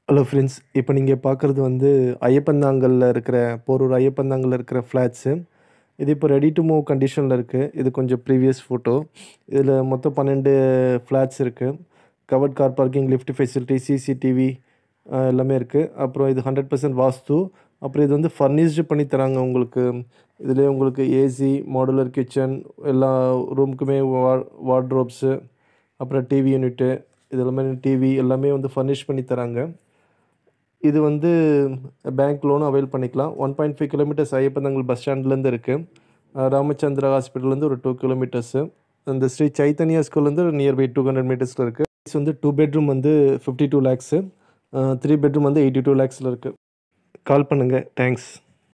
hello friends இப்போ நீங்கள் பார்க்குறது வந்து ஐயப்பந்தாங்கல்ல இருக்கிற போரூர் ஐயப்பந்தாங்கல்ல இருக்கிற ஃப்ளாட்ஸு இது இப்போ ரெடி டு மூவ் கண்டிஷனில் இருக்குது இது கொஞ்சம் ப்ரீவியஸ் ஃபோட்டோ இதில் மொத்தம் பன்னெண்டு ஃப்ளாட்ஸ் இருக்குது covered car parking lift facility CCTV எல்லாமே இருக்குது அப்புறம் இது ஹண்ட்ரட் பர்சன்ட் வாஸ்து அப்புறம் இது வந்து ஃபர்னிஷ்டு பண்ணி தராங்க உங்களுக்கு இதிலே உங்களுக்கு ஏசி மாடுலர் கிச்சன் எல்லா ரூமுக்குமே வா வார்ட்ரோப்ஸு அப்புறம் டிவி யூனிட்டு இது எல்லாமே டிவி எல்லாமே வந்து ஃபர்னிஷ் பண்ணி தராங்க இது வந்து பேங்க் லோனும் அவைல் பண்ணிக்கலாம் one point five kilometers Ayyappanthangal bus ஸ்டாண்ட்லேருந்து இருக்குது ராமச்சந்திரா ஹாஸ்பிட்டல்லேருந்து ஒரு டூ கிலோமீட்டர்ஸு இந்த ஸ்ரீ சைத்தன்யா ஸ்கூல்லேருந்து நியர்பை டூ ஹண்ட்ரட் மீட்டர்ஸில் இருக்குது ப்ரைஸ் வந்து டூ பெட்ரூம் வந்து fifty two lakhs three bedroom வந்து எயிட்டி டூ லேக்ஸில் இருக்குது கால் பண்ணுங்கள் தேங்க்ஸ்